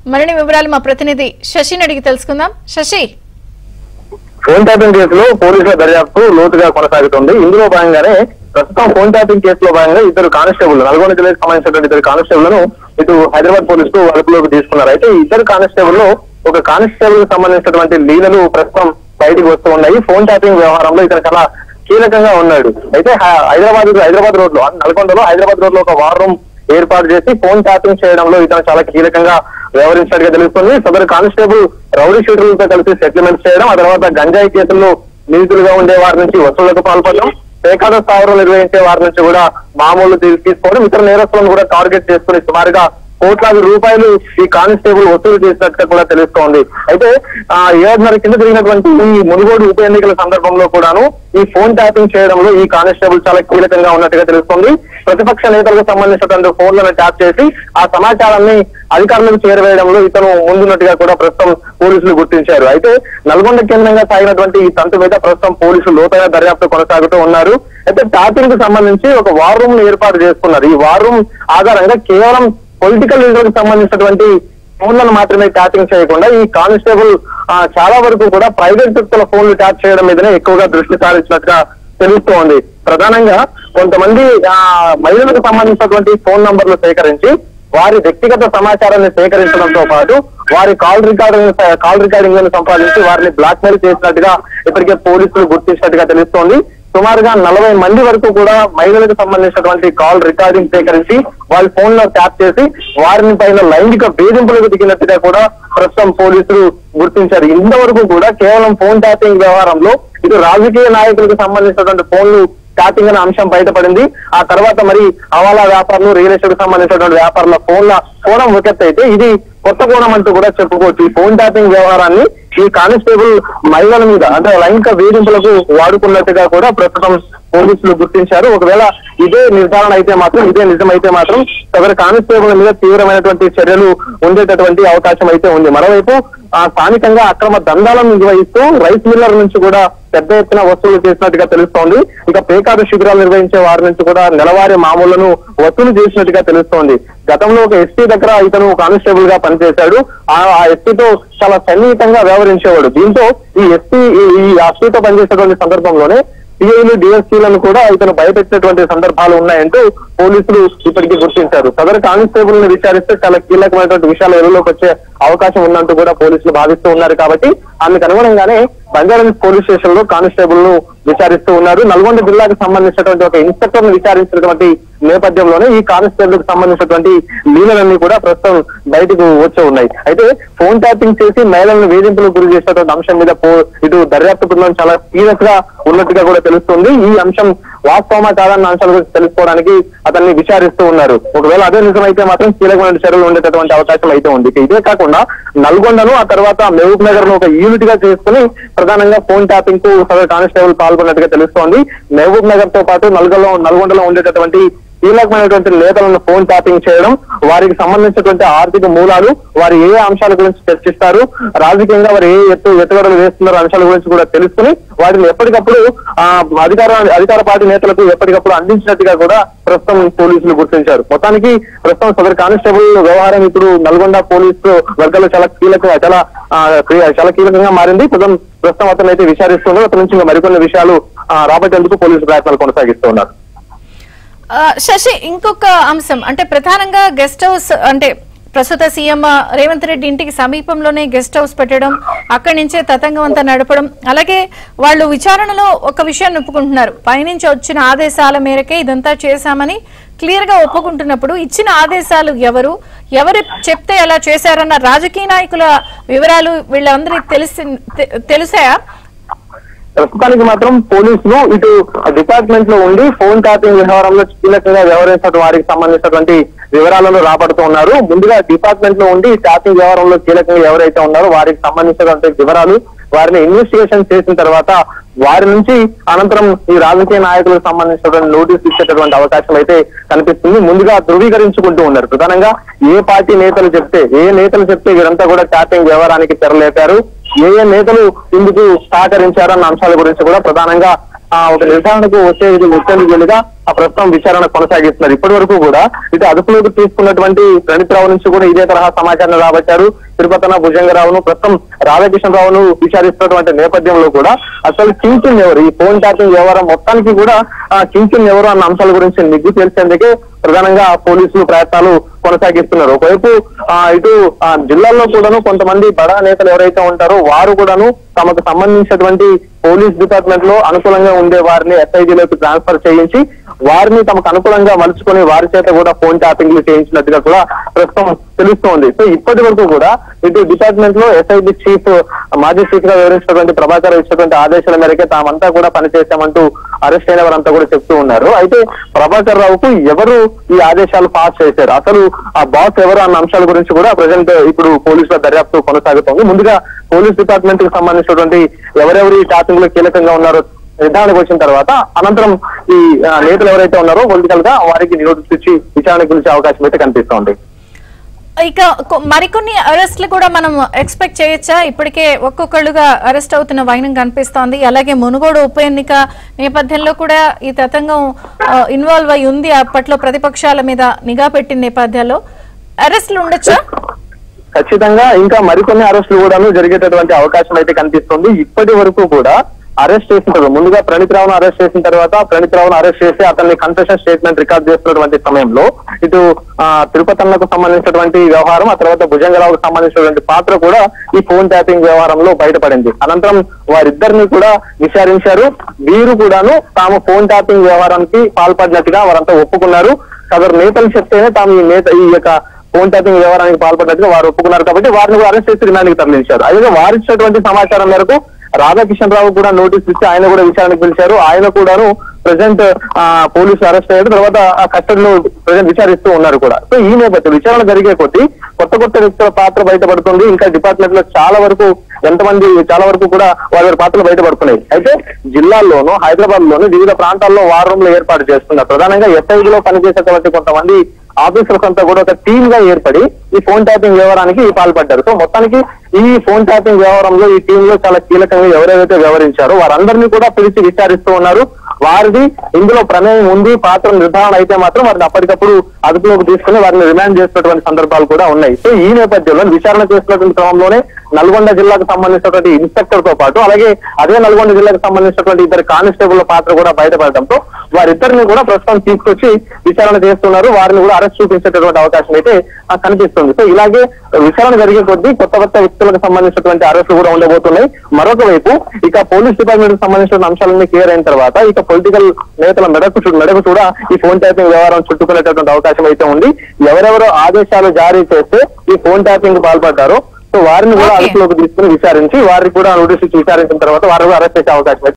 మరిన్ని వివరాలు మా ప్రతినిధి శశిని అడిగి తెలుసుకుందాం శశి ఫోన్ ట్యాపింగ్ కేసులో పోలీసుల దర్యాప్తు లోతుగా కొనసాగుతుంది ఇందులో భాగంగానే ప్రస్తుతం ఫోన్ ట్యాపింగ్ కేసులో భాగంగా ఇద్దరు కానిస్టేబుల్ నల్గొండ జిల్లాకు సంబంధించినటువంటి ఇద్దరు కానిస్టేబుల్ను ఇటు హైదరాబాద్ పోలీసులు అదుపులోకి తీసుకున్నారు అయితే ఈ ఇద్దరు కానిస్టేబుల్ లో ఒక కానిస్టేబుల్ కు సంబంధించినటువంటి లీలలు ప్రస్తుతం బయటికి వస్తూ ఉన్నాయి ఫోన్ ట్యాపింగ్ వ్యవహారంలో ఇతను చాలా కీలకంగా ఉన్నాడు అయితే హ- హైదరాబాద్ హైదరాబాద్ రోడ్ లో నల్గొండలో హైదరాబాద్ రోడ్ లో ఒక వార్ రూమ్ ఏర్పాటు చేసి ఫోన్ ట్యాపింగ్ చేయడంలో ఇతను చాలా కీలకంగా వ్యవహరించినట్టుగా తెలుస్తుంది సదరు కానిస్టేబుల్ రౌడీ షూటర్లతో కలిసి సెటిల్మెంట్ చేయడం ఆ తర్వాత గంజాయి కేసుల్లో నిందితులుగా ఉండే వారి నుంచి వసూళ్లకు పాల్పడడం పేకాట స్థావరం నిర్వహించే వారి నుంచి కూడా మామూలు తీ- తీసుకోవడం ఇతర నేరస్తులను కూడా టార్గెట్ చేసుకుని సుమారుగా కోట్లాది రూపాయలు ఈ కానిస్టేబుల్ వసూలు చేసినట్టుగా కూడా తెలుస్తోంది అయితే ఆ ఏడున్నర కింద జరిగినటువంటి ఈ మునుగోడు ఉప ఎన్నికల సందర్భంలో కూడాను ఈ ఫోన్ ట్యాపింగ్ చేయడంలో ఈ కానిస్టేబుల్ చాలా కీలకంగా ఉన్నట్టుగా తెలుస్తోంది ప్రతిపక్ష నేతలకు సంబంధించినటువంటి ఫోన్లను ట్యాప్ చేసి ఆ సమాచారాన్ని అధికారులకు చేరవేయడంలో ఇతను ముందున్నట్టుగా కూడా ప్రస్తుతం పోలీసులు గుర్తించారు అయితే నల్గొండ కేంద్రంగా సాగినటువంటి ఈ తంతు మీద ప్రస్తుతం పోలీసులు లోతైన దర్యాప్తు కొనసాగుతూ ఉన్నారు అయితే ట్యాపింగ్ కు సంబంధించి ఒక వార్ రూమ్ ను ఏర్పాటు చేసుకున్నారు ఈ వార్ రూమ్ ఆధారంగా కేవలం పొలిటికల్ లీడర్ కు సంబంధించినటువంటి ఫోన్లను మాత్రమే ట్యాపింగ్ చేయకుండా ఈ కానిస్టేబుల్ ఆ, చాలా వరకు కూడా ప్రైవేట్ వ్యక్తుల ఫోన్లు ట్యాప్ చేయడం మీదనే ఎక్కువగా దృష్టి సారించినట్టుగా తెలుస్తోంది ప్రధానంగా కొంతమంది ఆ మహిళలకు సంబంధించినటువంటి ఫోన్ నంబర్లు సేకరించి వారి వ్యక్తిగత సమాచారాన్ని సేకరించడంతో పాటు వారి కాల్ రికార్డింగ్ కాల్ రికార్డింగ్ లను సంపాదించి వారిని బ్లాక్ మెయిల్ చేసినట్టుగా ఇప్పటికే పోలీసులు గుర్తించినట్టుగా తెలుస్తోంది సుమారుగా నలభై మంది వరకు కూడా మహిళలకు సంబంధించినటువంటి కాల్ రికార్డింగ్ సేకరించి వాళ్ళ ఫోన్ లో ట్యాప్ చేసి వారిని పైన లైంగిక వేధింపులకు దిగినట్టుగా కూడా ప్రస్తుతం పోలీసులు గుర్తించారు ఇంతవరకు కూడా కేవలం ఫోన్ ట్యాపింగ్ వ్యవహారంలో ఇటు రాజకీయ నాయకులకు సంబంధించినటువంటి ఫోన్లు ట్యాపింగ్ అనే అంశం బయటపడింది ఆ తర్వాత మరి హవాలా వ్యాపారులు రియల్ ఎస్టేట్ సంబంధించినటువంటి వ్యాపారుల ఫోన్ల కోణం ఒక ఎత్తు అయితే ఇది కొత్త కోణం అంటూ కూడా చెప్పుకోవచ్చు ఈ ఫోన్ ట్యాపింగ్ వ్యవహారాన్ని ఈ కానిస్టేబుల్ మహిళల మీద అంటే లైంగిక వేధింపులకు వాడుకున్నట్టుగా కూడా ప్రస్తుతం పోలీసులు గుర్తించారు ఒకవేళ ఇదే నిర్ధారణ అయితే మాత్రం ఇదే నిజమైతే మాత్రం సదరు కానిస్టేబుల్ మీద తీవ్రమైనటువంటి చర్యలు ఉండేటటువంటి అవకాశం అయితే ఉంది మరోవైపు ఆ స్థానికంగా అక్రమ దందాలను నిర్వహిస్తూ రైస్ మిల్లర్ నుంచి కూడా పెద్ద ఎత్తున వసూలు చేసినట్టుగా తెలుస్తోంది ఇక పేకాడు శిబిరాలు నిర్వహించే వారి నుంచి కూడా నెలవారీ మామూలను వసూలు చేసినట్టుగా తెలుస్తోంది గతంలో ఒక ఎస్పీ దగ్గర ఇతను కానిస్టేబుల్ గా పనిచేశాడు ఆ ఆ ఎస్పీతో చాలా సన్నిహితంగా వ్యవహరించేవాడు దీంతో ఈ ఎస్పీ ఈ ఎస్పీతో పనిచేసేటువంటి సందర్భంలోనే సిఐలు డిఎస్పీలను కూడా ఇతను భయపెట్టినటువంటి సందర్భాలు ఉన్నాయంటూ పోలీసులు ఇప్పటికీ గుర్తించారు సదరు కానిస్టేబుల్ ని విచారిస్తే చాలా కీలకమైనటువంటి విషయాలు వెలుగులోకి వచ్చే అవకాశం ఉందంటూ కూడా పోలీసులు భావిస్తూ ఉన్నారు కాబట్టి అందుకు అనుగుణంగానే బంజారాహిల్స్ పోలీస్ స్టేషన్ లో కానిస్టేబుల్ ను విచారిస్తూ ఉన్నారు నల్గొండ జిల్లాకు సంబంధించినటువంటి ఒక ఇన్స్పెక్టర్ ను విచారించినటువంటి నేపథ్యంలోనే ఈ కానిస్టేబుల్ కు సంబంధించినటువంటి లీలలన్నీ కూడా ప్రస్తుతం బయటకు వచ్చి ఉన్నాయి అయితే ఫోన్ ట్యాపింగ్ చేసి మహిళలను వేధింపులకు గురి చేసినటువంటి అంశం మీద పో- ఇటు దర్యాప్తు బృందం చాలా సీరియస్ గా ఉన్నట్టుగా కూడా తెలుస్తుంది ఈ అంశం వాస్తవమా కాదన్న అంశాల గురించి తెలుసుకోవడానికి అతన్ని విచారిస్తూ ఉన్నారు ఒకవేళ అదే నిజమైతే మాత్రం కీలకమైన చర్యలు ఉండేటటువంటి అవకాశం అయితే ఉంది ఇక ఇదే కాకుండా నల్గొండను ఆ తర్వాత మహబూబ్ నగర్ ను ఒక యూనిట్ గా చేసుకుని ప్రధానంగా ఫోన్ ట్యాపింగ్ కు సదరు కానిస్టేబుల్ పాల్గొన్నట్టుగా తెలుస్తోంది మహబూబ్ నగర్ తో పాటు నల్గొండలో నల్గొండలో ఉండేటటువంటి కీలకమైనటువంటి నేతలను ఫోన్ ట్యాపింగ్ చేయడం వారికి సంబంధించినటువంటి ఆర్థిక మూలాలు వారు ఏ ఏ అంశాల గురించి చర్చిస్తారు రాజకీయంగా వారు ఏ ఎత్తు ఎత్తుగడలు వేస్తున్నారు అంశాల గురించి కూడా తెలుసుకుని వాటిని ఎప్పటికప్పుడు ఆ అధికార అధికార పార్టీ నేతలకు ఎప్పటికప్పుడు అందించినట్టుగా కూడా ప్రస్తుతం పోలీసులు గుర్తించారు మొత్తానికి ప్రస్తుతం సదరు కానిస్టేబుల్ వ్యవహారం ఇప్పుడు నల్గొండ పోలీసు వర్గాల్లో చాలా కీలక చాలా ఆ, క్రియ- చాలా కీలకంగా మారింది ప్రస్తుతం ప్రస్తుతం అతను అయితే విచారిస్తున్నారు అతని నుంచి ఇంకా మరికొన్ని విషయాలు ఆ, రాబట్టేందుకు పోలీసు ప్రయత్నాలు కొనసాగిస్తున్నారు ఆ, శశి ఇంకొక అంశం అంటే ప్రధానంగా గెస్ట్ హౌస్ అంటే ప్రస్తుత సీఎం రేవంత్ రెడ్డి ఇంటికి సమీపంలోనే గెస్ట్ హౌస్ పెట్టడం అక్కడి నుంచే తతంగం అంతా నడపడం అలాగే వాళ్ళు విచారణలో ఒక విషయాన్ని ఒప్పుకుంటున్నారు పైనుంచి వచ్చిన ఆదేశాల మేరకే ఇదంతా చేశామని క్లియర్ గా ఒప్పుకుంటున్నప్పుడు ఇచ్చిన ఆదేశాలు ఎవరు ఎవరు చెప్తే అలా చేశారన్న రాజకీయ నాయకుల వివరాలు వీళ్ళందరికీ తెలిసి తె- తెలుసాయా ప్రస్తుతానికి మాత్రం పోలీసులు ఇటు డిపార్ట్మెంట్ లో ఉండి ఫోన్ ట్యాపింగ్ వ్యవహారంలో కీలకంగా వ్యవహరించిన వారికి సంబంధించినటువంటి వివరాలను రాబడుతూ ఉన్నారు ముందుగా డిపార్ట్మెంట్ లో ఉండి ట్యాపింగ్ వ్యవహారంలో కీలకంగా ఎవరైతే ఉన్నారో వారికి సంబంధించినటువంటి వివరాలు వారిని ఇన్వెస్టిగేషన్ చేసిన తర్వాత వారి నుంచి అనంతరం ఈ రాజకీయ నాయకులకు సంబంధించినటువంటి నోటీస్ ఇచ్చేటటువంటి అవకాశం అయితే కనిపిస్తుంది ముందుగా ధృవీకరించుకుంటూ ఉన్నారు ప్రధానంగా ఏ పార్టీ నేతలు చెప్తే ఏ నేతలు చెప్తే వీరంతా కూడా ట్యాపింగ్ వ్యవహారానికి తెరలేపారు ఏ ఏ నేతలు ఇందుకు సహకరించారన్న అంశాల గురించి కూడా ప్రధానంగా ఆ ఒక నిర్ధారణకు వచ్చే వచ్చేందుకు వీలుగా ఆ ప్రస్తుతం విచారణ కొనసాగిస్తున్నారు ఇప్పటి వరకు కూడా ఇటు అదుపులోకి తీసుకున్నటువంటి ప్రణితరావు నుంచి కూడా ఇదే తరహా సమాచారం రాబట్టారు తిరుపతన భుజంగరావును ప్రస్తుతం రాధాకృష్ణరావును విచారిస్తున్నటువంటి నేపథ్యంలో కూడా అసలు కింకిన్ ఎవరు ఈ ఫోన్ ట్యాపింగ్ వ్యవహారం మొత్తానికి కూడా ఆ కింకిన్ ఎవరు అన్న అంశాల గురించి నిగ్గు తేల్చేందుకే ప్రధానంగా పోలీసులు ప్రయత్నాలు కొనసాగిస్తున్నారు ఒకవైపు ఆ ఇటు ఆ జిల్లాల్లో కూడాను కొంతమంది బడా నేతలు ఎవరైతే ఉంటారో వారు కూడాను తమకు సంబంధించినటువంటి పోలీస్ డిపార్ట్మెంట్ లో అనుకూలంగా ఉండే వారిని ఎస్ఐజీలోకి ట్రాన్స్ఫర్ చేయించి వారిని తమకు అనుకూలంగా మలుచుకొని వారి చేత కూడా ఫోన్ ట్యాపింగ్లు చేయించినట్టుగా కూడా ప్రస్తుతం తెలుస్తోంది సో ఇప్పటి వరకు కూడా ఇటు డిపార్ట్మెంట్ లో ఎస్ఐబి చీఫ్ మాజీ చీఫ్ గా వివరించినటువంటి ప్రభాకర్ ఇచ్చినటువంటి ఆదేశాల మేరకే తామంతా కూడా పనిచేశామంటూ అరెస్ట్ అయిన వారంతా కూడా చెప్తూ ఉన్నారు అయితే ప్రభాకర్ రావుకు ఎవరు ఈ ఆదేశాలు పాస్ చేశారు అసలు ఆ బాస్ ఎవరు అన్న అంశాల గురించి కూడా ప్రజెంట్ ఇప్పుడు పోలీసుల దర్యాప్తు కొనసాగుతోంది ముందుగా పోలీస్ డిపార్ట్మెంట్ కి సంబంధించినటువంటి ఎవరెవరు ఈ టాపింగ్ లో కీలకంగా ఉన్నారో నిర్ధారణకు వచ్చిన తర్వాత అనంతరం ఈ ఆ, నేతలు ఎవరైతే ఉన్నారో పొలిటికల్ గా వారికి నిరోధించి ఇచ్చి విచారణ గురించి అవకాశం అయితే కనిపిస్తోంది ఇక కొ- మరికొన్ని అరెస్ట్లు కూడా మనం ఎక్స్పెక్ట్ చేయొచ్చా ఇప్పటికే ఒక్కొక్కళ్ళుగా అరెస్ట్ అవుతున్న వైనం కనిపిస్తోంది అలాగే మునుగోడు ఉప ఎన్నిక నేపథ్యంలో కూడా ఈ తతంగం ఇన్వాల్వ్ అయి ఉంది అప్పట్లో ప్రతిపక్షాల మీద నిఘా పెట్టిన నేపథ్యంలో అరెస్టులు ఉండొచ్చా ఖచ్చితంగా ఇంకా మరికొన్ని అరెస్టులు కూడాను జరిగేటటువంటి అవకాశం అయితే కనిపిస్తుంది ఇప్పటి వరకు కూడా అరెస్ట్ చేసిన తర్వాత ముందుగా ప్రణీత్ రావును అరెస్ట్ చేసిన తర్వాత ప్రణీత్ రావును అరెస్ట్ చేసి అతన్ని కన్ఫెషన్ స్టేట్మెంట్ రికార్డ్ చేస్తున్నటువంటి సమయంలో ఇటు ఆ, తిరుపతన్నకు సంబంధించినటువంటి వ్యవహారం ఆ తర్వాత భుజంగరావుకు సంబంధించినటువంటి పాత్ర కూడా ఈ ఫోన్ ట్యాపింగ్ వ్యవహారంలో బయటపడింది అనంతరం వారిద్దరిని కూడా విచారించారు వీరు కూడాను తాము ఫోన్ ట్యాపింగ్ వ్యవహారానికి పాల్పడినట్టుగా వారంతా ఒప్పుకున్నారు సదరు నేతలు చెప్తేనే తాము ఈ నేత ఈ యొక్క ఫోన్ ట్యాపింగ్ వ్యవహారానికి పాల్పడినట్టుగా వారు ఒప్పుకున్నారు కాబట్టి వారిని కూడా అరెస్ట్ చేసి రిమాండ్కి తరలించారు అయితే వారు ఇచ్చినటువంటి సమాచారం మేరకు రాధాకిషన్ రావు కూడా నోటీస్ ఇచ్చి ఆయన కూడా విచారణకు పిలిచారు ఆయన కూడాను ప్రజెంట్ పోలీసులు అరెస్ట్ అయ్యారు తర్వాత ఆ కస్టడీలో ప్రజెంట్ విచారిస్తూ ఉన్నారు కూడా సో ఈ నేపథ్యం విచారణ జరిగే కొద్దీ కొత్త కొత్త వ్యక్తుల పాత్ర బయటపడుతుంది ఇంకా డిపార్ట్మెంట్ లో చాలా వరకు ఎంతమంది చాలా వరకు కూడా వారి వారి పాత్రలు బయటపడుతున్నాయి అయితే జిల్లాల్లోనూ హైదరాబాద్ లోను వివిధ ప్రాంతాల్లో వార్ రూమ్లు ఏర్పాటు చేస్తున్నారు ప్రధానంగా ఎస్ఐబిలో పనిచేసేటువంటి కొంతమంది ఆఫీసర్స్ అంతా కూడా ఒక టీమ్ గా ఏర్పడి ఈ ఫోన్ ట్యాపింగ్ వ్యవహారానికి పాల్పడ్డారు సో మొత్తానికి ఈ ఫోన్ ట్యాపింగ్ వ్యవహారంలో ఈ టీమ్ లో చాలా కీలకంగా ఎవరెవరైతే వ్యవహరించారో వారందరినీ కూడా పిలిచి విచారిస్తూ ఉన్నారు వారిది ఇందులో ప్రమేయం ఉంది పాత్ర నిర్ధారణ అయితే మాత్రం వారిని అప్పటికప్పుడు అదుపులోకి తీసుకుని వారిని రిమాండ్ చేసినటువంటి సందర్భాలు కూడా ఉన్నాయి సో ఈ నేపథ్యంలో విచారణ చేస్తున్నటువంటి క్రమంలోనే నల్గొండ జిల్లాకు సంబంధించినటువంటి ఇన్స్పెక్టర్ తో పాటు అలాగే అదే నల్గొండ జిల్లాకు సంబంధించినటువంటి ఇద్దరు కానిస్టేబుల్ పాత్ర కూడా బయటపడడంతో వారిద్దరిని కూడా ప్రస్తుతం తీసుకొచ్చి విచారణ చేస్తున్నారు వారిని కూడా అరెస్ట్ చూపించేటటువంటి అవకాశం అయితే ఆ, కనిపిస్తుంది సో ఇలాగే విచారణ జరిగే కొద్దీ కొత్త కొత్త వ్యక్తులకు సంబంధించినటువంటి అరెస్టులు కూడా ఉండబోతున్నాయి మరొక వైపు ఇక పోలీస్ డిపార్ట్మెంట్ కి సంబంధించిన అంశాలన్నీ క్లియర్ అయిన తర్వాత ఇక పొలిటికల్ నేతల మెడకు చు- మెడకు కూడా ఈ ఫోన్ ట్యాపింగ్ వ్యవహారం చుట్టుకునేటటువంటి అవకాశం అయితే ఉంది ఎవరెవరు ఆదేశాలు జారీ చేస్తే ఈ ఫోన్ ట్యాపింగ్ పాల్పడ్డారో సో వారిని కూడా Okay. అదుపులోకి తీసుకుని విచారించి వారికి కూడా నోటీస్ ఇచ్చి విచారించిన తర్వాత వారిని కూడా అరెస్ట్ చేసే అవకాశం అయితే